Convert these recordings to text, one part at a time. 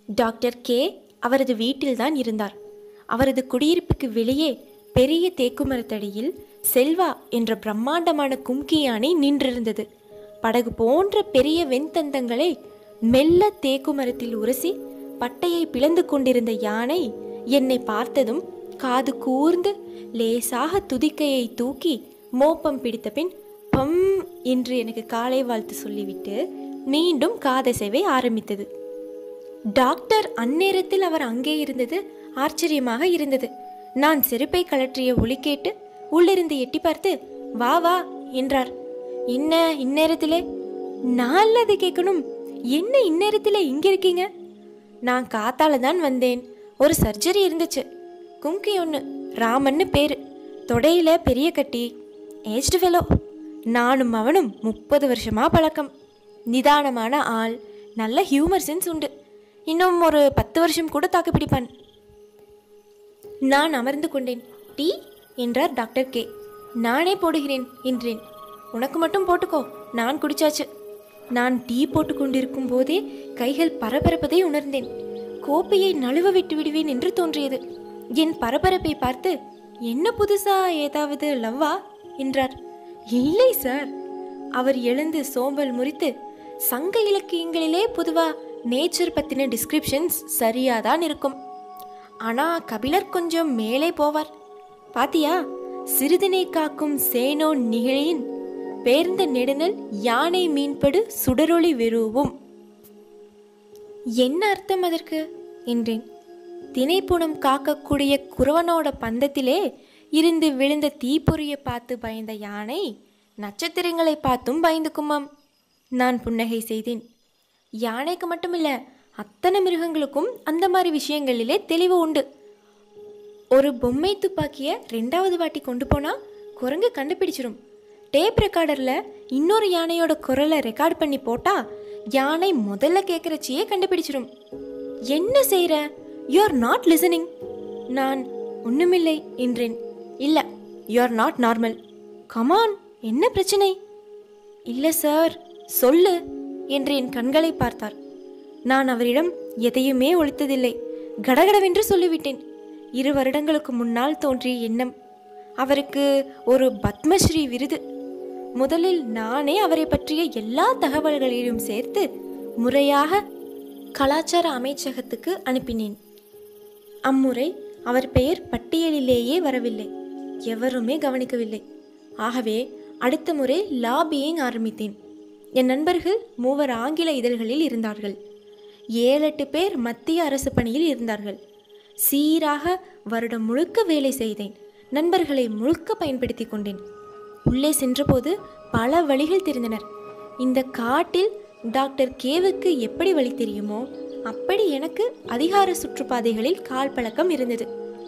doctor K அவரது வீட்டில்தான் இருந்தார் அவரது குடியிருப்புக்கு வெளியே பெரிய தேக்குமரத்தடியில் செல்வா என்ற பிரம்மாண்டமான கும்கி யானை நின்றிருந்தது படகு போன்ற பெரிய வெண்தந்தங்களை மெல்ல தேக்குமரத்தில் உரசி பட்டையை பிளந்து கொண்டிருந்த யானை என்னை பார்த்ததும் காது கூர்ந்து லேசாக துதிக்கையை தூக்கி மோப்பம் பிடித்த பின் பம் என்று எனக்கு காலை வாழ்த்து சொல்லிவிட்டு மீண்டும் காதசைவை ஆரம்பித்தது டாக்டர் அந்நேரத்தில் அவர் அங்கே இருந்தது ஆச்சரியமாக இருந்தது நான் செருப்பை கழற்றிய ஒலி கேட்டு உள்ளிருந்து எட்டி பார்த்து வா வா என்றார் என்ன இந்நேரத்திலே நான் அது கேட்கணும் என்ன இந்நேரத்தில் இங்கே இருக்கீங்க நான் காத்தால தான் வந்தேன் ஒரு சர்ஜரி இருந்துச்சு கும்கி ஒன்று ராமன்னு பேரு தொடையில பெரிய கட்டி ஏஜ்டு ஃபெலோ நானும் அவனும் முப்பது வருஷமா பழக்கம் நிதானமான ஆள் நல்ல ஹியூமர் சென்ஸ் உண்டு இன்னும் ஒரு பத்து வருஷம் கூட தாக்கு பிடிப்பான் நான் அமர்ந்து கொண்டேன் டீ என்றார் டாக்டர் கே நானே போடுகிறேன் என்றேன் உனக்கு மட்டும் போட்டுக்கோ நான் குடிச்சாச்சு நான் டீ போட்டு கொண்டிருக்கும் போதே கைகள் பரபரப்பதை உணர்ந்தேன் கோப்பையை நழுவ விட்டு விடுவேன் என்று தோன்றியது என் பரபரப்பை பார்த்து என்ன புதுசா ஏதாவது லவ்வா என்றார் இல்லை சார் அவர் எழுந்து சோம்பல் முறித்து சங்க இலக்கியங்களிலே பொதுவா நேச்சர் பத்தின டிஸ்கிரிப்ஷன்ஸ் சரியாதான் இருக்கும் ஆனா கபிலர் கொஞ்சம் மேலே போவார் பாத்தியா சிறிதனை காக்கும் சேனோ நிகழியின் பேர்ந்த நெடுநல் யானை மீன்படு சுடரொளி வெறுவும் என்ன அர்த்தம் அதற்கு என்றேன் தினைப்புணம் காக்கக்கூடிய குறவனோட பந்தத்திலே இருந்து விழுந்த தீப்பொறியை பார்த்து பயந்த யானை நட்சத்திரங்களை பார்த்தும் பயந்துக்குமாம் நான் புன்னகை செய்தேன் யானைக்கு மட்டுமில்ல அத்தனை மிருகங்களுக்கும் அந்த மாதிரி விஷயங்களிலே தெளிவு உண்டு ஒரு பொம்மை துப்பாக்கிய ரெண்டாவது வாட்டி கொண்டு போனா குரங்கு கண்டுபிடிச்சிரும் டேப் ரெக்கார்டர்ல இன்னொரு யானையோட குரலை ரெக்கார்ட் பண்ணி போட்டா யானை முதல்ல கேட்குறச்சியே கண்டுபிடிச்சிரும் என்ன செய்யற யூ ஆர் நாட் லிசனிங் நான் ஒண்ணுமில்லை என்றேன் இல்ல you are not normal come on என்ன பிரச்சனை இல்ல சார் சொல்லு என்று என் கண்களை பார்த்தார் நான் அவரிடம் எதையுமே ஒழித்ததில்லை கடகடவென்று சொல்லிவிட்டேன் இரு வருடங்களுக்கு முன்னால் தோன்றிய எண்ணம் அவருக்கு ஒரு பத்மஸ்ரீ விருது முதலில் நானே அவரை பற்றிய எல்லா தகவல்களையும் சேர்த்து முறையாக கலாச்சார அமைச்சகத்துக்கு அனுப்பினேன் அம்முறை அவர் பெயர் பட்டியலிலேயே வரவில்லை எவருமே கவனிக்கவில்லை ஆகவே அடுத்த முறை லாபியிங் ஆரம்பித்தேன் என் நண்பர்கள் மூவர் ஆங்கில இதழ்களில் இருந்தார்கள் ஏழெட்டு பேர் மத்திய அரசு பணியில் இருந்தார்கள் சீராக வருடம் முழுக்க வேலை செய்தேன் நண்பர்களை முழுக்க பயன்படுத்தி கொண்டேன் உள்ளே சென்றபோது பல வழிகள் தெரிந்தனர் இந்த காட்டில் டாக்டர் கேவுக்கு எப்படி வழி தெரியுமோ அப்படி எனக்கு அதிகார சுற்றுப்பாதைகளில் கால் பழக்கம் இருந்தது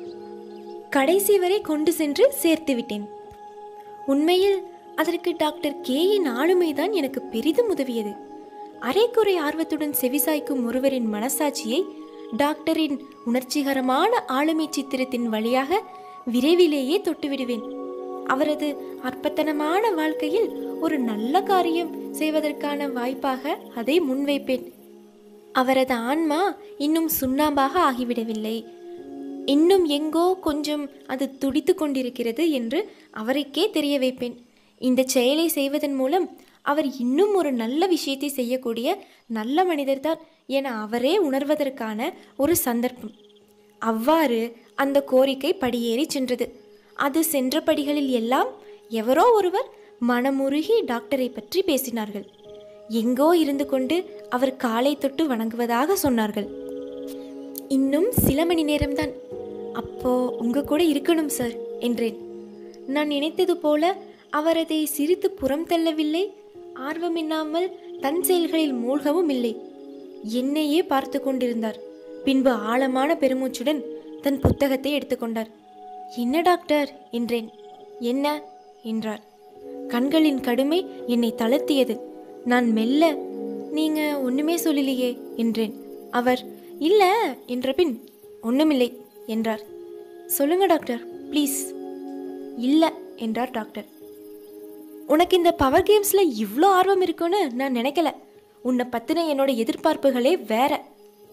கடைசி வரை கொண்டு சென்று சேர்த்து விட்டேன் உண்மையில் அதற்கு டாக்டர் கேயின் ஆளுமைதான் எனக்கு பெரிதும் உதவியது அரைக்குறை ஆர்வத்துடன் செவிசாய்க்கும் ஒருவரின் மனசாட்சியை டாக்டரின் உணர்ச்சிகரமான ஆளுமை சித்திரத்தின் வழியாக விரைவிலேயே தொட்டுவிடுவேன் அவரது அற்பத்தனமான வாழ்க்கையில் ஒரு நல்ல காரியம் செய்வதற்கான வாய்ப்பாக அதை முன்வைப்பேன் அவரது ஆன்மா இன்னும் சுண்ணாம்பாக ஆகிவிடவில்லை இன்னும் எங்கோ கொஞ்சம் அது துடித்து கொண்டிருக்கிறது என்று அவருக்கே தெரிய வைப்பேன் இந்த செயலை செய்வதன் மூலம் அவர் இன்னும் ஒரு நல்ல விஷயத்தை செய்யக்கூடிய நல்ல மனிதர்தான் என அவரே உணர்வதற்கான ஒரு சந்தர்ப்பம் அவ்வாறு அந்த கோரிக்கை படியேறி சென்றது அது சென்ற படிகளில் எல்லாம் எவரோ ஒருவர் மனமுருகி டாக்டரை பற்றி பேசினார்கள் எங்கோ இருந்து கொண்டு அவர் காலை தொட்டு வணங்குவதாக சொன்னார்கள் இன்னும் சில மணி நேரம்தான் அப்போ உங்க கூட இருக்கணும் சார் என்றேன் நான் நினைத்தது போல அவர் அதை சிரித்து புறம் தள்ளவில்லை ஆர்வமில்லாமல் தன் செயல்களில் மூழ்கவும் இல்லை என்னையே பார்த்து கொண்டிருந்தார் பின்பு ஆழமான பெருமூச்சுடன் தன் புத்தகத்தை எடுத்துக்கொண்டார் என்ன டாக்டர் என்றேன் என்ன என்றார் கண்களின் கடுமை என்னை தளர்த்தியது நான் மெல்ல நீங்க ஒண்ணுமே சொல்லலையே என்றேன் அவர் இல்ல என்ற பின் ஒண்ணுமில்லை என்றார் சொல்லுங்க டாக்டர் ப்ளீஸ் இல்ல என்றார் டாக்டர் உனக்கு இந்த பவர் கேம்ஸ்ல இவ்வளோ ஆர்வம் இருக்குன்னு நான் நினைக்கல உன்னை பத்தின என்னோட எதிர்பார்ப்புகளே வேற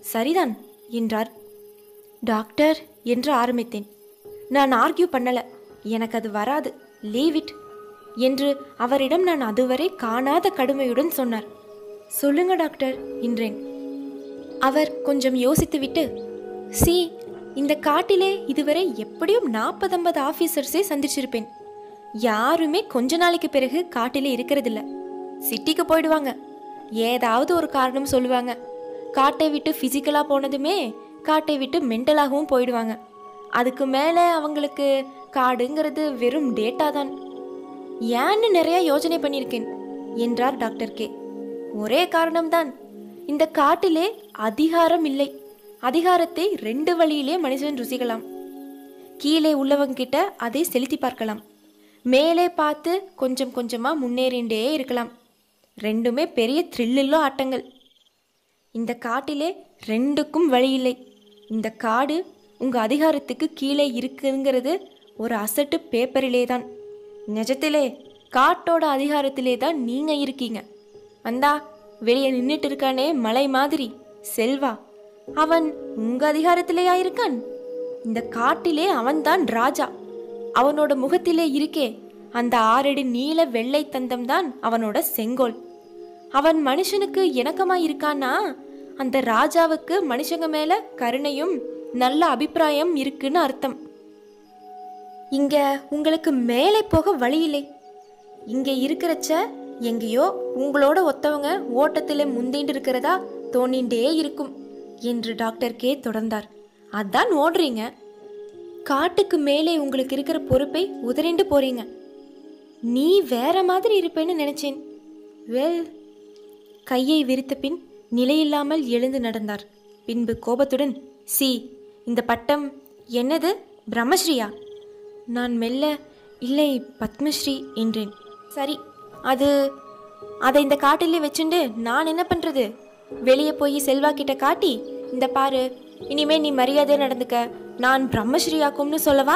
சரிதான் என்றார் டாக்டர் என்று ஆரம்பித்தேன் நான் ஆர்கியூ பண்ணல எனக்கு அது வராது லீவ் இட் என்று அவரிடம் நான் அதுவரை காணாத கடுமையுடன் சொன்னார் சொல்லுங்க டாக்டர் என்றேன் அவர் கொஞ்சம் யோசித்துவிட்டு சி இந்த காட்டிலே இதுவரை எப்படியும் நாற்பது ஐம்பது ஆஃபீஸர்ஸே சந்திச்சிருப்பேன் யாருமே கொஞ்ச நாளைக்கு பிறகு காட்டிலே இருக்கிறதில்ல சிட்டிக்கு போயிடுவாங்க ஏதாவது ஒரு காரணம் சொல்லுவாங்க காட்டை விட்டு ஃபிசிக்கலாக போனதுமே காட்டை விட்டு மென்டலாகவும் போயிடுவாங்க அதுக்கு மேலே அவங்களுக்கு காடுங்கிறது வெறும் டேட்டா தான் ஏன்னு நிறைய யோசனை பண்ணியிருக்கேன் என்றார் டாக்டர் கே ஒரே காரணம்தான் இந்த காட்டிலே அதிகாரம் இல்லை அதிகாரத்தை ரெண்டு வழியிலே மனுஷன் ருசிக்கலாம் கீழே உள்ளவங்க கிட்ட அதை செலுத்தி பார்க்கலாம் மேலே பார்த்து கொஞ்சம் கொஞ்சமாக முன்னேறிண்டே இருக்கலாம் ரெண்டுமே பெரிய த்ரில்லுள்ள ஆட்டங்கள் இந்த காட்டிலே ரெண்டுக்கும் வழி இல்லை இந்த காடு உங்கள் அதிகாரத்துக்கு கீழே இருக்குங்கிறது ஒரு அசட்டு பேப்பரிலே தான் நிஜத்திலே காட்டோட அதிகாரத்திலே தான் நீங்கள் இருக்கீங்க அந்தா வெளியே நின்றுட்டு இருக்கானே மலை மாதிரி செல்வா அவன் உங்க அதிகாரத்திலேயா இருக்கான் இந்த காட்டிலே அவன்தான் ராஜா அவனோட முகத்திலே இருக்கே அந்த ஆறடி நீல வெள்ளை தந்தம் தான் அவனோட செங்கோல் அவன் மனுஷனுக்கு இணக்கமா இருக்கான்னா அந்த ராஜாவுக்கு மனுஷங்க மேல கருணையும் நல்ல அபிப்பிராயம் இருக்குன்னு அர்த்தம் இங்க உங்களுக்கு மேலே போக வழி இல்லை இங்க இருக்கிறச்ச எங்கேயோ உங்களோட ஒத்தவங்க ஓட்டத்தில் முந்திண்டு இருக்கிறதா தோணிண்டே இருக்கும் என்று டாக்டர் கே தொடர்ந்தார் அதான் ஓடுறீங்க காட்டுக்கு மேலே உங்களுக்கு இருக்கிற பொறுப்பை உதறிண்டு போறீங்க நீ வேற மாதிரி இருப்பேன்னு நினைச்சேன் வெல் கையை விரித்த பின் நிலையில்லாமல் எழுந்து நடந்தார் பின்பு கோபத்துடன் சி இந்த பட்டம் என்னது பிரம்மஸ்ரீயா நான் மெல்ல இல்லை பத்மஸ்ரீ என்றேன் சரி அது அதை இந்த காட்டிலே வச்சுண்டு நான் என்ன பண்ணுறது வெளியே போய் செல்வா கிட்ட காட்டி இந்த பாரு இனிமே நீ மரியாதையா நடந்துக்க நான் பிரம்மஸ்ரீயாக்கும்னு சொல்லவா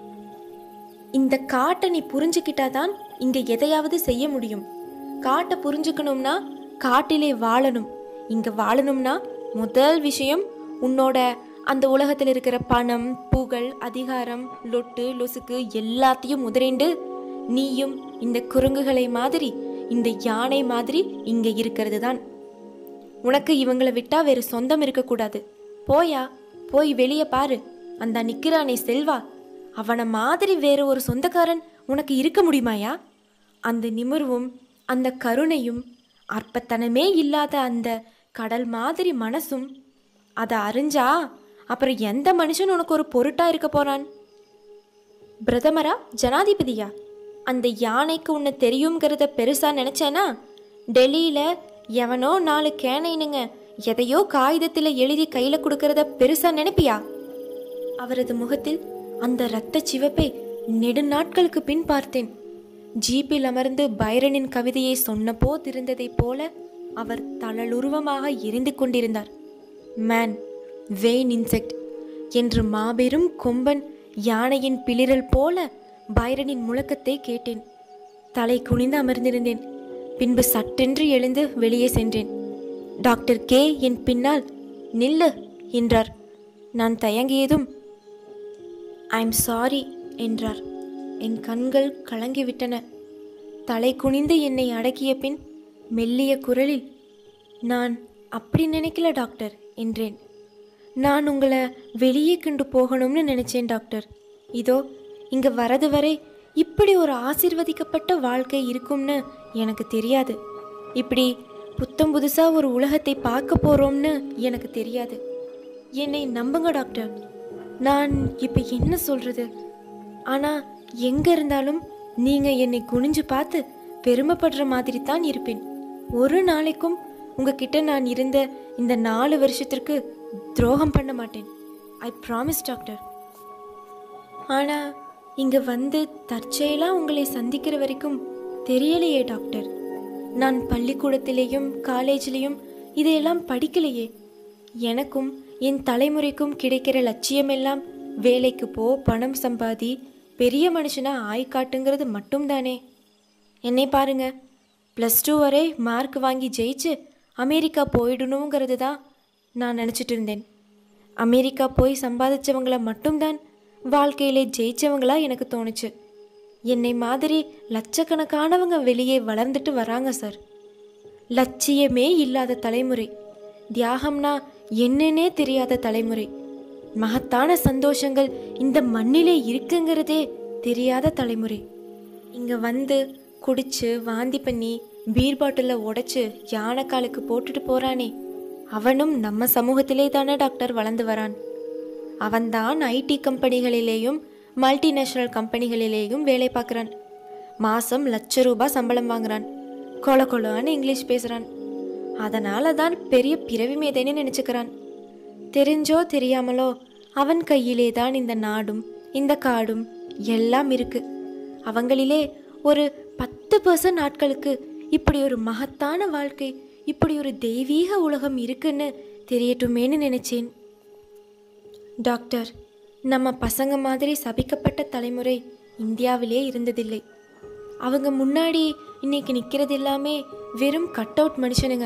இந்த காட்டை நீ புரிஞ்சுக்கிட்டாதான் இங்க எதையாவது செய்ய முடியும் காட்டை புரிஞ்சுக்கணும்னா காட்டிலே வாழணும் இங்க வாழணும்னா முதல் விஷயம் உன்னோட அந்த உலகத்தில் இருக்கிற பணம் புகழ் அதிகாரம் லொட்டு லொசுக்கு எல்லாத்தையும் உதறிண்டு நீயும் இந்த குரங்குகளை மாதிரி இந்த யானை மாதிரி இங்க இருக்கிறது தான் உனக்கு இவங்களை விட்டா வேறு சொந்தம் இருக்கக்கூடாது போயா போய் வெளியே பாரு அந்த நிக்கிறானே செல்வா அவனை மாதிரி வேற ஒரு சொந்தக்காரன் உனக்கு இருக்க முடியுமாயா அந்த நிமிர்வும் அந்த கருணையும் அற்பத்தனமே இல்லாத அந்த கடல் மாதிரி மனசும் அதை அறிஞ்சா அப்புறம் எந்த மனுஷன் உனக்கு ஒரு பொருட்டா இருக்க போறான் பிரதமரா ஜனாதிபதியா அந்த யானைக்கு உன்னை தெரியுங்கிறத பெருசா நினைச்சேனா டெல்லியில எவனோ நாலு கேனைனுங்க எதையோ காகிதத்தில் எழுதி கையில கொடுக்கறத பெருசா நினைப்பியா அவரது முகத்தில் அந்த இரத்த சிவப்பை நெடுநாட்களுக்கு பின் பார்த்தேன் ஜீப்பில் அமர்ந்து பைரனின் கவிதையை சொன்னபோது இருந்ததைப் போல அவர் தளலுருவமாக எரிந்து கொண்டிருந்தார் மேன் வெயின் இன்செக்ட் என்று மாபெரும் கொம்பன் யானையின் பிளிரல் போல பைரனின் முழக்கத்தை கேட்டேன் தலை குனிந்து அமர்ந்திருந்தேன் பின்பு சட்டென்று எழுந்து வெளியே சென்றேன் டாக்டர் கே என் பின்னால் நில்லு என்றார் நான் தயங்கியதும் ஐம் சாரி என்றார் என் கண்கள் கலங்கிவிட்டன தலை குனிந்து என்னை அடக்கிய பின் மெல்லிய குரலில் நான் அப்படி நினைக்கல டாக்டர் என்றேன் நான் உங்களை வெளியே கொண்டு போகணும்னு நினைச்சேன் டாக்டர் இதோ இங்க வரது வரை இப்படி ஒரு ஆசிர்வதிக்கப்பட்ட வாழ்க்கை இருக்கும்னு எனக்கு தெரியாது இப்படி புத்தம் புதுசா ஒரு உலகத்தை பார்க்க போறோம்னு எனக்கு தெரியாது என்னை நம்புங்க டாக்டர் நான் இப்போ என்ன சொல்றது ஆனா எங்க இருந்தாலும் நீங்க என்னை குனிஞ்சு பார்த்து பெருமைப்படுற மாதிரி தான் இருப்பேன் ஒரு நாளைக்கும் உங்ககிட்ட நான் இருந்த இந்த நாலு வருஷத்திற்கு துரோகம் பண்ண மாட்டேன் ஐ ப்ராமிஸ் டாக்டர் ஆனா இங்க வந்து தற்செயலா உங்களை சந்திக்கிற வரைக்கும் தெரியலையே டாக்டர் நான் பள்ளிக்கூடத்திலேயும் காலேஜ்லேயும் இதையெல்லாம் படிக்கலையே எனக்கும் என் தலைமுறைக்கும் கிடைக்கிற லட்சியமெல்லாம் வேலைக்கு போ பணம் சம்பாதி பெரிய மனுஷனா ஆய் காட்டுங்கிறது மட்டும்தானே என்னை பாருங்க ப்ளஸ் டூ வரை மார்க் வாங்கி ஜெயிச்சு அமெரிக்கா போயிடணுங்கிறது தான் நான் நினச்சிட்டு இருந்தேன் அமெரிக்கா போய் சம்பாதிச்சவங்கள மட்டும்தான் வாழ்க்கையிலே ஜெயிச்சவங்களா எனக்கு தோணுச்சு என்னை மாதிரி லட்சக்கணக்கானவங்க வெளியே வளர்ந்துட்டு வராங்க சார் லட்சியமே இல்லாத தலைமுறை தியாகம்னா என்னன்னே தெரியாத தலைமுறை மகத்தான சந்தோஷங்கள் இந்த மண்ணிலே இருக்குங்கிறதே தெரியாத தலைமுறை இங்கே வந்து குடிச்சு வாந்தி பண்ணி பீர் பாட்டிலை உடைச்சு யானைக்காலுக்கு போட்டுட்டு போறானே அவனும் நம்ம சமூகத்திலே தானே டாக்டர் வளர்ந்து வரான் அவன்தான் ஐடி கம்பெனிகளிலேயும் மல்டிநேஷனல் கம்பெனிகளிலேயும் வேலை பார்க்குறான் மாதம் லட்ச ரூபாய் சம்பளம் வாங்குறான் கொல கொலன்னு இங்கிலீஷ் பேசுகிறான் அதனால தான் பெரிய பிறவி மேதைன்னு நினச்சிக்கிறான் தெரிஞ்சோ தெரியாமலோ அவன் கையிலே தான் இந்த நாடும் இந்த காடும் எல்லாம் இருக்கு அவங்களிலே ஒரு பத்து பர்சன்ட் ஆட்களுக்கு இப்படி ஒரு மகத்தான வாழ்க்கை இப்படி ஒரு தெய்வீக உலகம் இருக்குன்னு தெரியட்டுமேன்னு நினைச்சேன் டாக்டர் நம்ம பசங்க மாதிரி சபிக்கப்பட்ட தலைமுறை இந்தியாவிலே இருந்ததில்லை அவங்க முன்னாடி இன்னைக்கு நிற்கிறது எல்லாமே வெறும் கட் அவுட் மனுஷனுங்க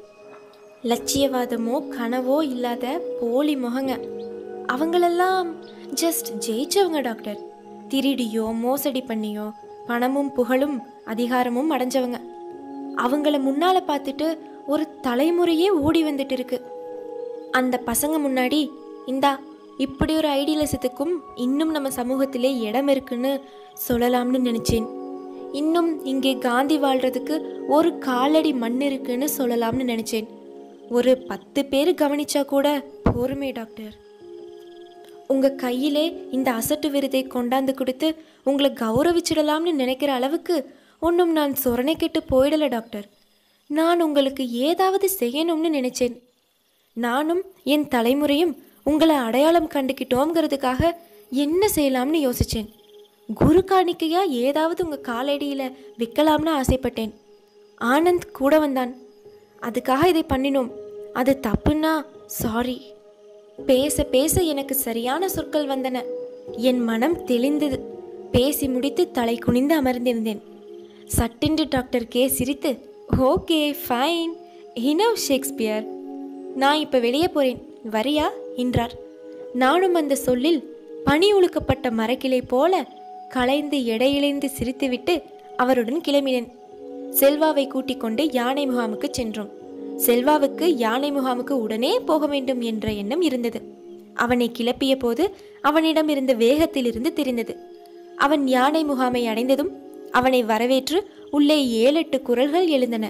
லட்சியவாதமோ கனவோ இல்லாத போலி முகங்க அவங்களெல்லாம் ஜஸ்ட் ஜெயிச்சவங்க டாக்டர் திருடியோ மோசடி பண்ணியோ பணமும் புகழும் அதிகாரமும் அடைஞ்சவங்க அவங்கள முன்னால பார்த்துட்டு ஒரு தலைமுறையே ஓடி வந்துட்டு இருக்கு அந்த பசங்க முன்னாடி இந்தா இப்படி ஒரு ஐடியலிசத்துக்கும் இன்னும் நம்ம சமூகத்திலே இடம் இருக்குன்னு சொல்லலாம்னு நினைச்சேன் இன்னும் இங்கே காந்தி வாழ்றதுக்கு ஒரு காலடி மண் இருக்குன்னு சொல்லலாம்னு நினைச்சேன் ஒரு பத்து பேர் கவனிச்சா கூட போருமே டாக்டர் உங்க கையிலே இந்த அசட்டு விருதை கொண்டாந்து கொடுத்து உங்களை கௌரவிச்சிடலாம்னு நினைக்கிற அளவுக்கு ஒன்றும் நான் சொரணை கெட்டு போயிடல டாக்டர் நான் உங்களுக்கு ஏதாவது செய்யணும்னு நினைச்சேன் நானும் என் தலைமுறையும் உங்களை அடையாளம் கண்டுக்கிட்டோங்கிறதுக்காக என்ன செய்யலாம்னு யோசிச்சேன் குரு காணிக்கையா ஏதாவது உங்க காலடியில வைக்கலாம்னு ஆசைப்பட்டேன் ஆனந்த் கூட வந்தான் அதுக்காக இதை பண்ணினோம் அது தப்புன்னா சாரி பேச பேச எனக்கு சரியான சொற்கள் வந்தன என் மனம் தெளிந்தது பேசி முடித்து தலை குனிந்து அமர்ந்திருந்தேன் சட்டென்று டாக்டர் கே சிரித்து ஓகே ஃபைன் இனவ் ஷேக்ஸ்பியர் நான் இப்போ வெளியே போறேன் வரியா என்றார் நானும் அந்த சொல்லில் பனி உழுக்கப்பட்ட மரக்கிளை போல கலைந்து எடையிழைந்து சிரித்துவிட்டு அவருடன் கிளம்பினேன் செல்வாவை கூட்டிக் கொண்டு யானை முகாமுக்கு சென்றோம் செல்வாவுக்கு யானை முகாமுக்கு உடனே போக வேண்டும் என்ற எண்ணம் இருந்தது அவனை கிளப்பிய போது அவனிடம் இருந்த வேகத்திலிருந்து தெரிந்தது அவன் யானை முகாமை அடைந்ததும் அவனை வரவேற்று உள்ளே ஏழெட்டு குரல்கள் எழுந்தன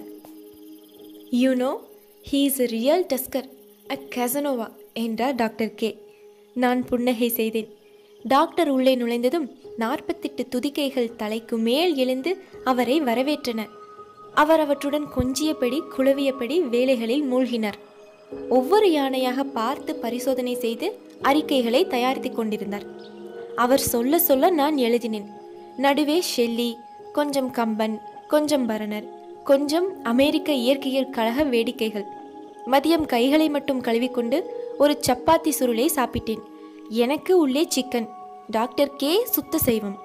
you know he is a real tusker a Casanova என்றார் டாக்டர் கே நான் புன்னகை செய்தேன் டாக்டர் உள்ளே நுழைந்ததும் நாற்பத்தெட்டு துதிக்கைகள் தலைக்கு மேல் எழுந்து அவரை வரவேற்றன அவர் அவற்றுடன் கொஞ்சியபடி குழவியபடி வேலைகளில் மூழ்கினார் ஒவ்வொரு யானையாக பார்த்து பரிசோதனை செய்து அறிக்கைகளை தயாரித்துக் கொண்டிருந்தார் அவர் சொல்ல சொல்ல நான் எழுதினேன் நடுவே ஷெல்லி கொஞ்சம் கம்பன் கொஞ்சம் பரணர் கொஞ்சம் அமெரிக்க இயற்கையியல் கழக வேடிக்கைகள் மதியம் கைகளை மட்டும் கழுவிக்கொண்டு ஒரு சப்பாத்தி சுருளை சாப்பிட்டேன் எனக்கு உள்ளே சிக்கன் டாக்டர் கே சுத்த செய்வம்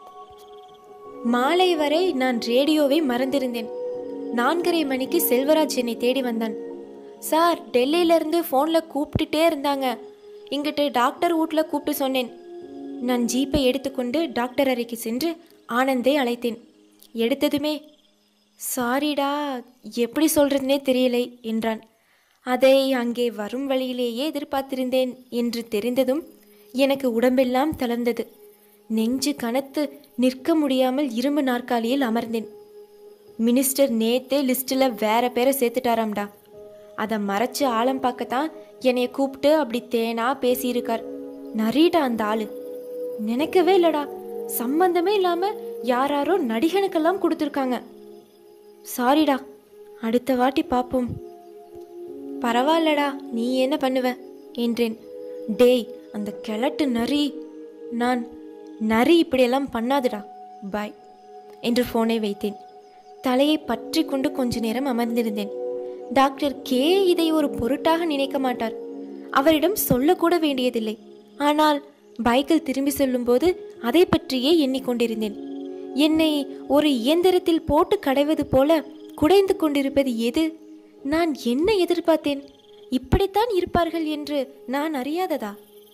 மாலை வரை நான் ரேடியோவை மறந்திருந்தேன் நான்கரை மணிக்கு செல்வராஜ் என்னை தேடி வந்தான் சார் டெல்லியிலேருந்து ஃபோனில் கூப்பிட்டுட்டே இருந்தாங்க இங்கிட்டு டாக்டர் வீட்டில் கூப்பிட்டு சொன்னேன் நான் ஜீப்பை எடுத்துக்கொண்டு டாக்டர் அறைக்கு சென்று ஆனந்தை அழைத்தேன் எடுத்ததுமே சாரிடா எப்படி சொல்றதுனே தெரியலை என்றான் அதை அங்கே வரும் வழியிலேயே எதிர்பார்த்திருந்தேன் என்று தெரிந்ததும் எனக்கு உடம்பெல்லாம் தளர்ந்தது நெஞ்சு கனத்து நிற்க முடியாமல் இரும்பு நாற்காலியில் அமர்ந்தேன் மினிஸ்டர் நேத்தே லிஸ்ட்டில் வேற பேரை சேர்த்துட்டாராம்டா அதை மறைச்சு ஆழம் பார்க்கத்தான் என்னைய கூப்பிட்டு அப்படி தேனா பேசியிருக்கார் நரீடா அந்த ஆளு நினைக்கவே இல்லடா சம்பந்தமே இல்லாம யாராரோ நடிகனுக்கெல்லாம் கொடுத்துருக்காங்க சாரிடா அடுத்த வாட்டி பார்ப்போம் பரவாயில்லடா நீ என்ன பண்ணுவ என்றேன் டேய் அந்த கிழட்டு நரி நான் நரி இப்படியெல்லாம் பண்ணாதுடா பாய் என்று ஃபோனை வைத்தேன் தலையை பற்றி கொண்டு கொஞ்ச நேரம் அமர்ந்திருந்தேன் டாக்டர் கே இதை ஒரு பொருட்டாக நினைக்க மாட்டார் அவரிடம் சொல்லக்கூட வேண்டியதில்லை ஆனால் பைக்கில் திரும்பி செல்லும்போது அதை பற்றியே எண்ணிக்கொண்டிருந்தேன் என்னை ஒரு இயந்திரத்தில் போட்டு கடைவது போல குடைந்து கொண்டிருப்பது எது நான் என்ன எதிர்பார்த்தேன் இப்படித்தான் இருப்பார்கள் என்று நான் அறியாததா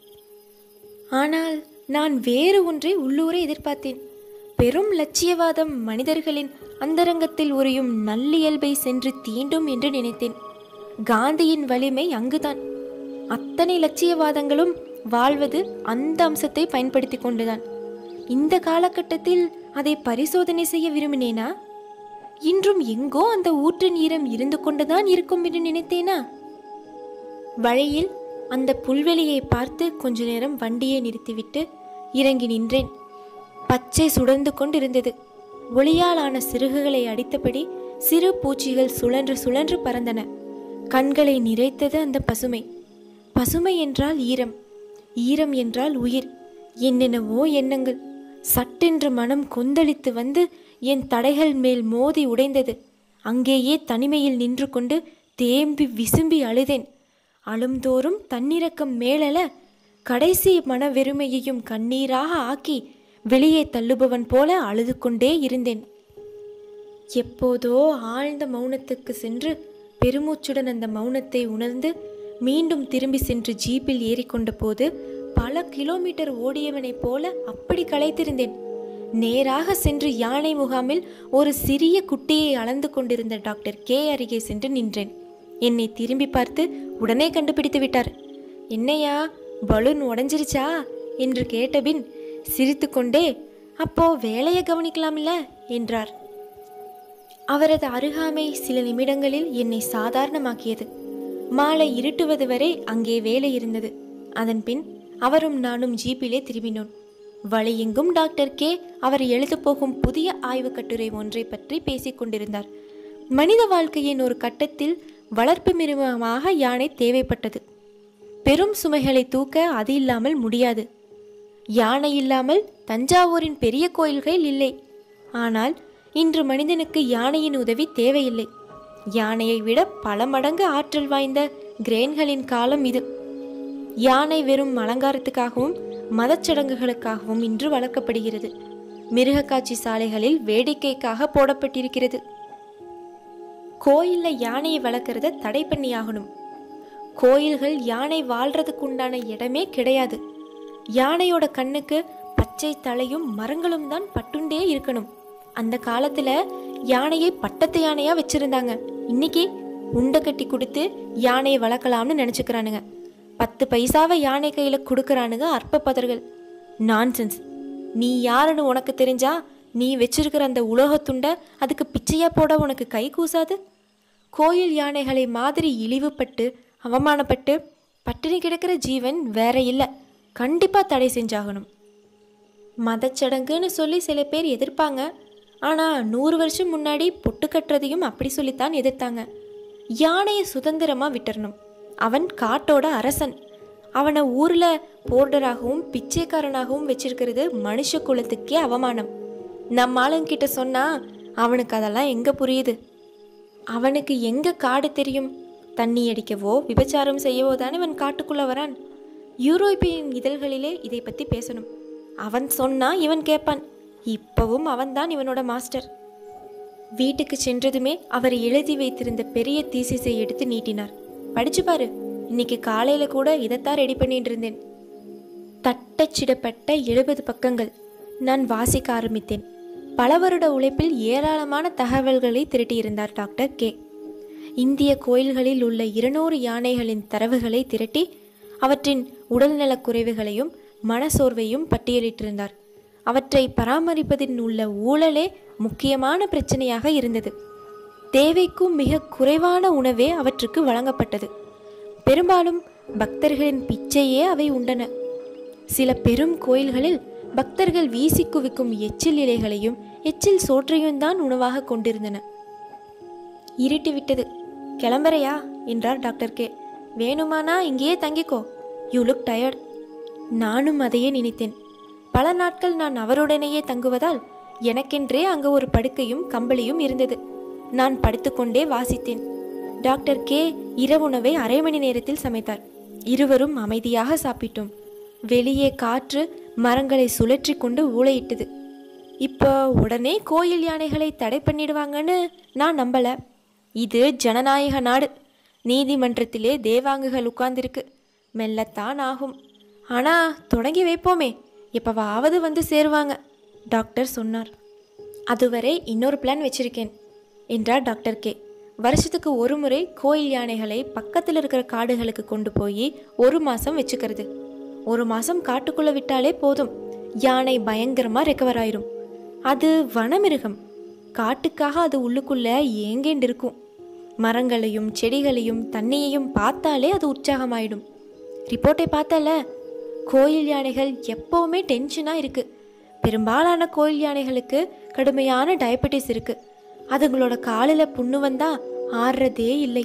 ஆனால் நான் வேறு ஒன்றை உள்ளூரை எதிர்பார்த்தேன் பெரும் லட்சியவாதம் மனிதர்களின் அந்தரங்கத்தில் உறையும் நல்லியல்பை சென்று தீண்டும் என்று நினைத்தேன் காந்தியின் வலிமை அங்குதான் அத்தனை லட்சியவாதங்களும் வாழ்வது அந்த அம்சத்தை பயன்படுத்தி கொண்டுதான் இந்த காலகட்டத்தில் அதை பரிசோதனை செய்ய விரும்பினேனா இன்றும் எங்கோ அந்த ஊற்றின் ஈரம் இருந்து கொண்டுதான் இருக்கும் என்று நினைத்தேனா வழியில் அந்த புல்வெளியை பார்த்து கொஞ்ச நேரம் வண்டியை நிறுத்திவிட்டு இறங்கி நின்றேன் பச்சை சுடர்ந்து கொண்டிருந்தது ஒளியாலான சிறகுகளை அடித்தபடி சிறு பூச்சிகள் சுழன்று சுழன்று பறந்தன கண்களை நிறைத்தது அந்த பசுமை பசுமை என்றால் ஈரம் ஈரம் என்றால் உயிர் என்னென்னவோ எண்ணங்கள் சட்டென்று மனம் கொந்தளித்து வந்து என் தடைகள் மேல் மோதி உடைந்தது அங்கேயே தனிமையில் நின்று கொண்டு தேம்பி விசும்பி அழுதேன் அழும்தோறும் தன்னிறக்கம் மேலல கடைசி மன வெறுமையையும் கண்ணீராக ஆக்கி வெளியே தள்ளுபவன் போல அழுது கொண்டே இருந்தேன் எப்போதோ ஆழ்ந்த மௌனத்துக்கு சென்று பெருமூச்சுடன் அந்த மௌனத்தை உணர்ந்து மீண்டும் திரும்பி சென்று ஜீப்பில் ஏறிக்கொண்ட போது பல கிலோமீட்டர் ஓடியவனைப் போல அப்படி களைத்திருந்தேன் நேராக சென்று யானை முகாமில் ஒரு சிறிய குட்டியை அளந்து கொண்டிருந்த டாக்டர் கே அருகே சென்று நின்றேன் என்னை திரும்பி பார்த்து உடனே கண்டுபிடித்து விட்டார் என்னையா பலூன் உடஞ்சிருச்சா என்று கேட்டபின் சிரித்துக்கொண்டே அப்போ வேலையை கவனிக்கலாம்ல என்றார் அவரது அருகாமை சில நிமிடங்களில் என்னை சாதாரணமாக்கியது மாலை இருட்டுவது வரை அங்கே வேலை இருந்தது அதன் பின் அவரும் நானும் ஜீப்பிலே திரும்பினோம் வழியெங்கும் டாக்டர் கே அவர் எழுதப் போகும் புதிய ஆய்வுக் கட்டுரை ஒன்றை பற்றி பேசிக் கொண்டிருந்தார் மனித வாழ்க்கையின் ஒரு கட்டத்தில் வளர்ப்பு மிருகமாக யானை தேவைப்பட்டது பெரும் சுமைகளை தூக்க அது இல்லாமல் முடியாது யானை இல்லாமல் தஞ்சாவூரின் பெரிய கோயில்கள் இல்லை ஆனால் இன்று மனிதனுக்கு யானையின் உதவி தேவையில்லை யானையை விட பல மடங்கு ஆற்றல் வாய்ந்த கிரேன்களின் காலம் இது யானை வெறும் அலங்காரத்துக்காகவும் மதச்சடங்குகளுக்காகவும் இன்று வளர்க்கப்படுகிறது மிருகக்காட்சி சாலைகளில் வேடிக்கைக்காக போடப்பட்டிருக்கிறது கோயில்ல யானையை வளர்க்கறத தடை பண்ணியாகணும் கோயில்கள் யானை வாழ்றதுக்கு உண்டான இடமே கிடையாது யானையோட கண்ணுக்கு பச்சை தலையும் மரங்களும் தான் பட்டுண்டே இருக்கணும் அந்த காலத்துல யானையை பட்டத்து யானையா வச்சிருந்தாங்க இன்னைக்கு உண்டை கட்டி கொடுத்து யானையை வளர்க்கலாம்னு நினைச்சுக்கிறானுங்க பத்து பைசாவை யானை கையில கொடுக்கறானுங்க அற்ப பதர்கள் நான்சென்ஸ் நீ யாருன்னு உனக்கு தெரிஞ்சா நீ வச்சிருக்கிற அந்த உலோகத்துண்டை அதுக்கு பிச்சையா போட உனக்கு கை கூசாது கோயில் யானைகளை மாதிரி இழிவுபட்டு அவமானப்பட்டு பட்டினி கிடக்கிற ஜீவன் வேற இல்லை கண்டிப்பா தடை செஞ்சாகணும் மதச்சடங்குன்னு சொல்லி சில பேர் எதிர்ப்பாங்க ஆனால் நூறு வருஷம் முன்னாடி பொட்டு கட்டுறதையும் அப்படி சொல்லித்தான் எதிர்த்தாங்க யானையை சுதந்திரமாக விட்டுறணும் அவன் காட்டோட அரசன் அவனை ஊரில் போர்டராகவும் பிச்சைக்காரனாகவும் வச்சிருக்கிறது மனுஷ குலத்துக்கே அவமானம் நம்ம ஆளுங்கிட்ட சொன்னா அவனுக்கு அதெல்லாம் எங்கே புரியுது அவனுக்கு எங்கே காடு தெரியும் தண்ணி அடிக்கவோ விபச்சாரம் செய்யவோ தானே இவன் காட்டுக்குள்ளே வரான் யூரோப்பியன் இதழ்களிலே இதை பற்றி பேசணும் அவன் சொன்னா இவன் கேட்பான் இப்பவும் அவன்தான் இவனோட மாஸ்டர் வீட்டுக்கு சென்றதுமே அவர் எழுதி வைத்திருந்த பெரிய தீசிஸை எடுத்து நீட்டினார் படிச்சு பாரு இன்னைக்கு காலையில கூட இதைத்தான் ரெடி பண்ணிட்டு இருந்தேன் தட்டச்சிடப்பட்ட எழுபது பக்கங்கள் நான் வாசிக்க ஆரம்பித்தேன் பல வருட உழைப்பில் ஏராளமான தகவல்களை திரட்டியிருந்தார் டாக்டர் கே இந்திய கோயில்களில் உள்ள இருநூறு யானைகளின் தரவுகளை திரட்டி அவற்றின் உடல்நலக் குறைவுகளையும் மனசோர்வையும் பட்டியலிட்டிருந்தார் அவற்றை பராமரிப்பதில் உள்ள ஊழலே முக்கியமான பிரச்சனையாக இருந்தது தேவைக்கும் மிக குறைவான உணவே அவற்றுக்கு வழங்கப்பட்டது பெரும்பாலும் பக்தர்களின் பிச்சையே அவை உண்டன சில பெரும் கோயில்களில் பக்தர்கள் வீசி குவிக்கும் எச்சில் இலைகளையும் எச்சில் சோற்றையும் தான் உணவாக கொண்டிருந்தன இருட்டி விட்டது கிளம்புறையா என்றார் டாக்டர் கே வேணுமானா இங்கேயே தங்கிக்கோ யூ லுக் டயர்ட் நானும் அதையே நினைத்தேன் பல நாட்கள் நான் அவருடனேயே தங்குவதால் எனக்கென்றே அங்கு ஒரு படுக்கையும் கம்பளியும் இருந்தது நான் படுத்துக்கொண்டே வாசித்தேன் டாக்டர் கே இரவுணவை அரை மணி நேரத்தில் சமைத்தார் இருவரும் அமைதியாக சாப்பிட்டோம் வெளியே காற்று மரங்களை சுழற்றி கொண்டு ஊளையிட்டது இப்போ உடனே கோயில் யானைகளை தடை பண்ணிடுவாங்கன்னு நான் நம்பல இது ஜனநாயக நாடு நீதிமன்றத்திலே தேவாங்குகள் உட்கார்ந்திருக்கு மெல்லத்தான் ஆகும் ஆனா தொடங்கி வைப்போமே எப்பவாவது வந்து சேருவாங்க டாக்டர் சொன்னார் அதுவரை இன்னொரு பிளான் வச்சிருக்கேன் என்றார் டாக்டர் கே வருஷத்துக்கு ஒரு முறை கோயில் யானைகளை பக்கத்தில் இருக்கிற காடுகளுக்கு கொண்டு போய் ஒரு மாதம் வச்சுக்கிறது ஒரு மாதம் காட்டுக்குள்ளே விட்டாலே போதும் யானை பயங்கரமாக ரெக்கவர் ஆயிரும் அது வனமிருகம் காட்டுக்காக அது உள்ளுக்குள்ள ஏங்கேண்டு இருக்கும் மரங்களையும் செடிகளையும் தண்ணியையும் பார்த்தாலே அது உற்சாகமாயிடும் ரிப்போர்ட்டை பார்த்தல கோயில் யானைகள் எப்போவுமே டென்ஷனாக இருக்கு பெரும்பாலான கோயில் யானைகளுக்கு கடுமையான டயபெட்டிஸ் இருக்கு அதுங்களோட காலில் புண்ணு வந்தா ஆறுறதே இல்லை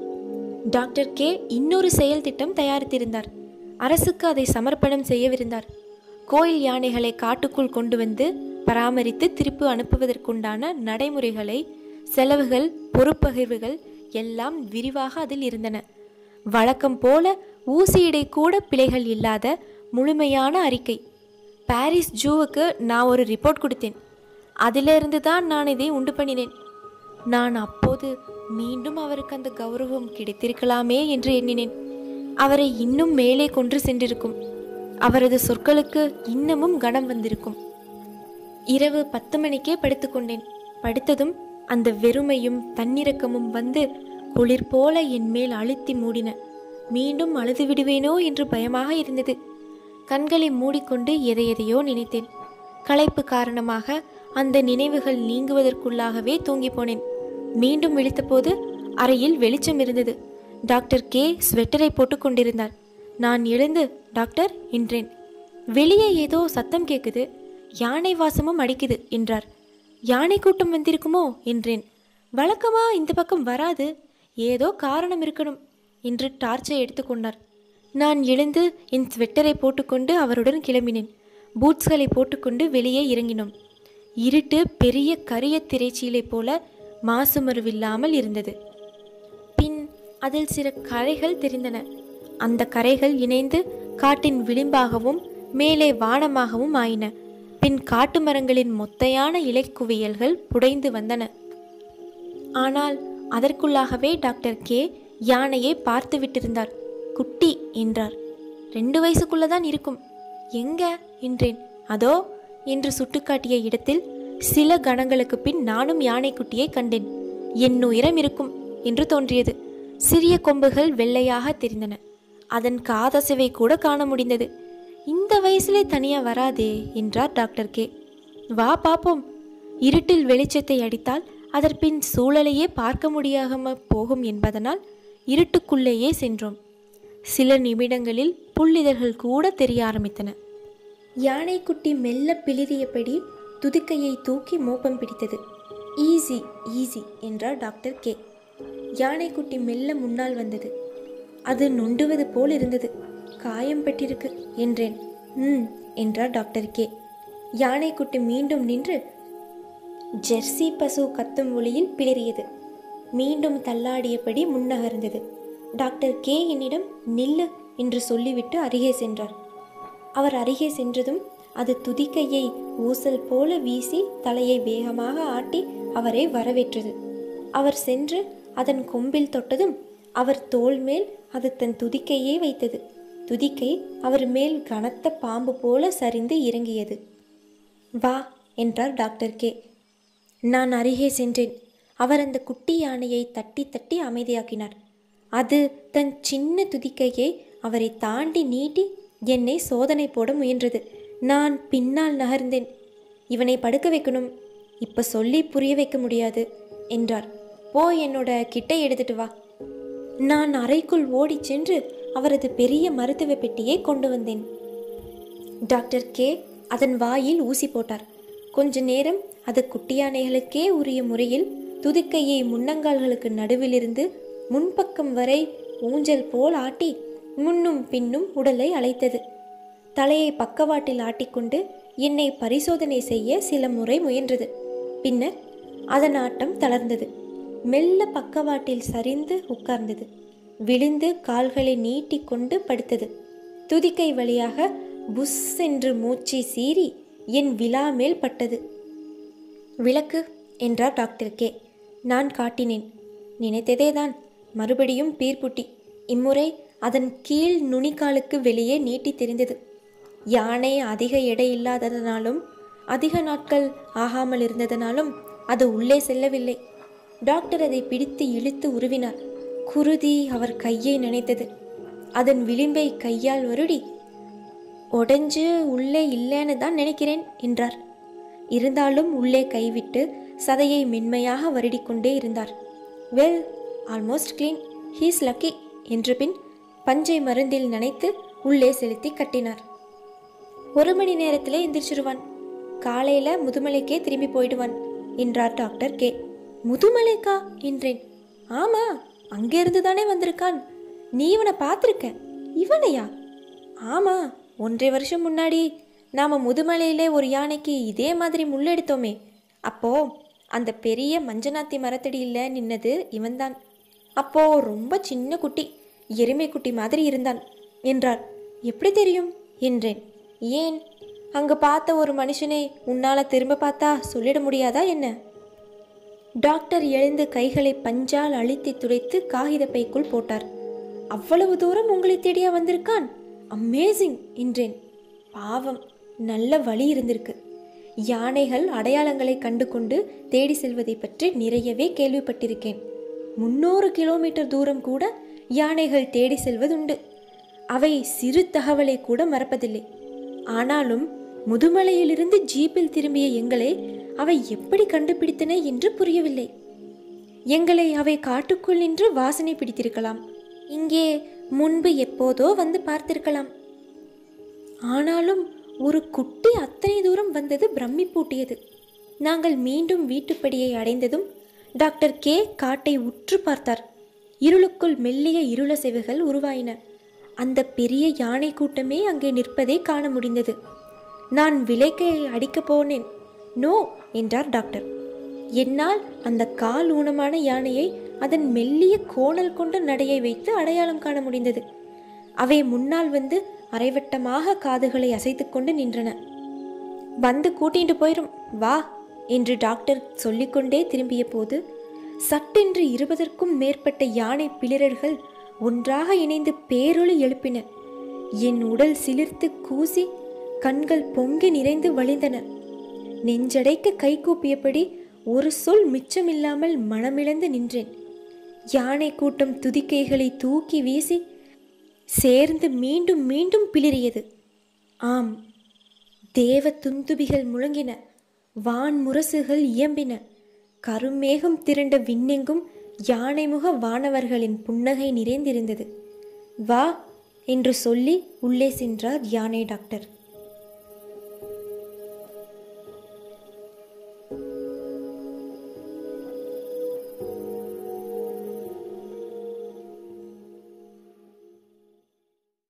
டாக்டர் கே இன்னொரு செயல் திட்டம் தயாரித்திருந்தார் அரசுக்கு அதை சமர்ப்பணம் செய்யவிருந்தார் கோயில் யானைகளை காட்டுக்குள் கொண்டு வந்து பராமரித்து திருப்பி அனுப்புவதற்குண்டான நடைமுறைகளை செலவுகள் பொறுப்பகிர்வுகள் எல்லாம் விரிவாக அதில் இருந்தன வழக்கம் போல ஊசியிடை கூட பிழைகள் இல்லாத முழுமையான அறிக்கை பாரிஸ் ஜூவுக்கு நான் ஒரு ரிப்போர்ட் கொடுத்தேன் அதிலிருந்து தான் நான் இதை உண்டு பண்ணினேன் நான் அப்போது மீண்டும் அவருக்கு அந்த கௌரவம் கிடைத்திருக்கலாமே என்று எண்ணினேன் அவரை இன்னும் மேலே கொன்று சென்றிருக்கும் அவரது சொற்களுக்கு இன்னமும் கனம் வந்திருக்கும் இரவு பத்து மணிக்கே படுத்துக்கொண்டேன் படுத்ததும் அந்த வெறுமையும் தன்னிறக்கமும் வந்து குளிர் போல என் மேல் அழுத்தி மூடின மீண்டும் அழுது விடுவேனோ என்று பயமாக இருந்தது கண்களை மூடிக்கொண்டு எதை எதையோ நினைத்தேன் களைப்பு காரணமாக அந்த நினைவுகள் நீங்குவதற்குள்ளாகவே தூங்கி போனேன் மீண்டும் விழித்தபோது அறையில் வெளிச்சம் இருந்தது டாக்டர் கே ஸ்வெட்டரை போட்டுக் கொண்டிருந்தார் நான் எழுந்து டாக்டர் என்றேன் வெளியே ஏதோ சத்தம் கேட்குது யானை வாசமும் அடிக்குது என்றார் யானை கூட்டம் வந்திருக்குமோ என்றேன் வழக்கமா இந்த பக்கம் வராது ஏதோ காரணம் இருக்கணும் என்று டார்ச்சை எடுத்துக்கொண்டார் நான் எழுந்து என் ஸ்வெட்டரை போட்டுக்கொண்டு அவருடன் கிளம்பினேன் பூட்ஸ்களை போட்டுக்கொண்டு வெளியே இறங்கினோம் இருட்டு பெரிய கரிய திரைச்சீலை போல மாசுமருவில்லாமல் இருந்தது பின் அதில் சில கரைகள் தெரிந்தன அந்த கரைகள் இணைந்து காட்டின் விளிம்பாகவும் மேலே வானமாகவும் ஆயின பின் காட்டு மரங்களின் மொத்தையான இலைக்குவியல்கள் புடைந்து வந்தன ஆனால் அதற்குள்ளாகவே டாக்டர் கே யானையை பார்த்து விட்டிருந்தார் குட்டி என்றார் ரெண்டு வயசுக்குள்ளதான் இருக்கும் எங்க என்றேன் அதோ என்று சுட்டுக்காட்டிய இடத்தில் சில கணங்களுக்கு பின் நானும் யானைக்குட்டியை கண்டேன் என் உயரம் இருக்கும் என்று தோன்றியது சிறிய கொம்புகள் வெள்ளையாக தெரிந்தன அதன் காதசைவை கூட காண முடிந்தது இந்த வயசுலே தனியா வராதே என்றார் டாக்டர் கே வா பாப்போம் இருட்டில் வெளிச்சத்தை அடித்தால் அதற்பின் சூழலையே பார்க்க முடியாம போகும் என்பதனால் இருட்டுக்குள்ளேயே சென்றோம் சில நிமிடங்களில் புள்ளிதழ்கள் கூட தெரிய ஆரம்பித்தன யானைக்குட்டி மெல்ல பிளிரியபடி துதிக்கையை தூக்கி மோப்பம் பிடித்தது ஈஸி ஈஸி என்றார் டாக்டர் கே யானைக்குட்டி மெல்ல முன்னால் வந்தது அது நொண்டுவது போல் இருந்தது காயம் பட்டிருக்கு என்றேன் ம் என்றார் டாக்டர் கே யானைக்குட்டி மீண்டும் நின்று ஜெர்சி பசு கத்தும் ஒளியில் பிளிறியது மீண்டும் தள்ளாடியபடி முன்னகர்ந்தது டாக்டர் கே என்னிடம் நில்லு என்று சொல்லிவிட்டு அருகே சென்றார் அவர் அருகே சென்றதும் அது துதிக்கையை ஊசல் போல வீசி தலையை வேகமாக ஆட்டி அவரை வரவேற்றது அவர் சென்று அதன் கொம்பில் தொட்டதும் அவர் தோள் மேல் அது தன் துதிக்கையே வைத்தது துதிக்கை அவர் மேல் கனத்த பாம்பு போல சரிந்து இறங்கியது வா என்றார் டாக்டர் கே நான் அருகே சென்றேன் அவர் அந்த குட்டி யானையை தட்டி தட்டி அமைதியாக்கினார் அது தன் சின்ன துதிக்கையை அவரை தாண்டி நீட்டி என்னை சோதனை போட முயன்றது நான் பின்னால் நகர்ந்தேன் இவனை படுக்க வைக்கணும் இப்ப சொல்லி புரிய வைக்க முடியாது என்றார் போ என்னோட கிட்டை எடுத்துட்டு வா நான் அறைக்குள் ஓடிச் சென்று அவரது பெரிய மருத்துவ பெட்டியை கொண்டு வந்தேன் டாக்டர் கே அதன் வாயில் ஊசி போட்டார் கொஞ்ச நேரம் அது குட்டியானைகளுக்கே உரிய முறையில் துதிக்கையை முன்னங்கால்களுக்கு நடுவிலிருந்து முன்பக்கம் வரை ஊஞ்சல் போல் ஆட்டி முன்னும் பின்னும் உடலை அழைத்தது தலையை பக்கவாட்டில் ஆட்டிக்கொண்டு என்னை பரிசோதனை செய்ய சில முறை முயன்றது பின்னர் அதன் ஆட்டம் தளர்ந்தது மெல்ல பக்கவாட்டில் சரிந்து உட்கார்ந்தது விழுந்து கால்களை நீட்டிக்கொண்டு படுத்தது துதிக்கை வழியாக புஸ் என்று மூச்சு சீறி என் விழா மேல் பட்டது விளக்கு என்றார் டாக்டர் கே நான் காட்டினேன் நினைத்ததேதான் மறுபடியும் பீர்ப்புட்டி இம்முறை அதன் கீழ் நுனிக்காலுக்கு வெளியே நீட்டி தெரிந்தது யானை அதிக எடை இல்லாததனாலும் அதிக நாட்கள் ஆகாமல் இருந்ததனாலும் அது உள்ளே செல்லவில்லை டாக்டர் அதை பிடித்து இழுத்து உருவினார் குருதி அவர் கையை நினைத்தது அதன் விளிம்பை கையால் வருடி உடைஞ்சு உள்ளே இல்லைன்னு தான் நினைக்கிறேன் என்றார் இருந்தாலும் உள்ளே கைவிட்டு சதையை மென்மையாக வருடிக்கொண்டே இருந்தார் well almost clean he's lucky என்று பின் பஞ்சை மருந்தில் நனைத்து உள்ளே செலுத்தி கட்டினார் ஒரு மணி நேரத்திலே எந்திரிச்சிருவான் காலையில முதுமலைக்கே திரும்பி போயிடுவான் என்றார் டாக்டர் கே முதுமலைக்கா என்றேன் ஆமா அங்கிருந்து தானே வந்திருக்கான் நீ இவனை பார்த்துருக்க இவனையா ஆமா ஒன்றரை வருஷம் முன்னாடி நாம முதுமலையிலே ஒரு யானைக்கு இதே மாதிரி முள்ளெடுத்தோமே அப்போ அந்த பெரிய மஞ்சனாத்தி மரத்தடியில் நின்னது இவன்தான் அப்போ ரொம்ப சின்ன குட்டி எருமை குட்டி மாதிரி இருந்தான் என்றார் எப்படி தெரியும் என்றேன் ஏன் அங்க பார்த்த ஒரு மனுஷனை உன்னால திரும்ப பார்த்தா சொல்லிட முடியாதா என்ன டாக்டர் எழுந்து கைகளை பஞ்சால் அழுத்தி துடைத்து காகித பைக்குள் போட்டார் அவ்வளவு தூரம் உங்களை தேடியா வந்திருக்கான் அமேசிங் என்றேன் பாவம் நல்ல வழி இருந்திருக்கு யானைகள் அடையாளங்களை கண்டு கொண்டு தேடி செல்வதை பற்றி நிறையவே கேள்விப்பட்டிருக்கேன் முன்னூறு கிலோமீட்டர் தூரம் கூட யானைகள் தேடி செல்வதுண்டு அவை சிறு தகவலை கூட மறப்பதில்லை ஆனாலும் முதுமலையிலிருந்து ஜீப்பில் திரும்பிய எங்களை அவை எப்படி கண்டுபிடித்தன என்று புரியவில்லை எங்களை அவை காட்டுக்குள் நின்று வாசனை பிடித்திருக்கலாம் இங்கே முன்பு எப்போதோ வந்து பார்த்திருக்கலாம் ஆனாலும் ஒரு குட்டி அத்தனை தூரம் வந்தது பிரமிப்பூட்டியது நாங்கள் மீண்டும் வீட்டுப்படியை அடைந்ததும் டாக்டர் கே காட்டை உற்று பார்த்தார் இருளுக்குள் மெல்லிய இருளசைவுகள் உருவாயின அந்த பெரிய யானை கூட்டமே அங்கே நிற்பதை காண முடிந்தது நான் விலைக்கை அடிக்கப் போனேன் நோ என்றார் டாக்டர் என்னால் அந்த கால் ஊனமான யானையை அதன் மெல்லிய கோணல் கொண்ட நடையை வைத்து அடையாளம் காண முடிந்தது அவை முன்னால் வந்து அரைவட்டமாக காதுகளை அசைத்துக்கொண்டு நின்றன வந்து கூட்டிட்டு போயிரும் வா என்று டாக்டர் சொல்லிக்கொண்டே திரும்பிய போது சட்டென்று இருபதற்கும் மேற்பட்ட யானை பிளிரர்கள் ஒன்றாக இணைந்து பேரொளி எழுப்பின என் உடல் சிலிர்த்து கூசி கண்கள் பொங்கி நிறைந்து வழிந்தன நெஞ்சடைக்க கை கூப்பியபடி ஒரு சொல் மிச்சமில்லாமல் மனமிழந்து நின்றேன் யானை கூட்டம் துதிக்கைகளை தூக்கி வீசி சேர்ந்து மீண்டும் மீண்டும் பிளிரியது ஆம் தேவ துந்துபிகள் முழங்கின வான் முரசுகள் இயம்பின கருமேகம் திரண்ட விண்ணெங்கும் யானைமுக வானவர்களின் புன்னகை நிறைந்திருந்தது வா என்று சொல்லி உள்ளே சென்றார் யானை டாக்டர்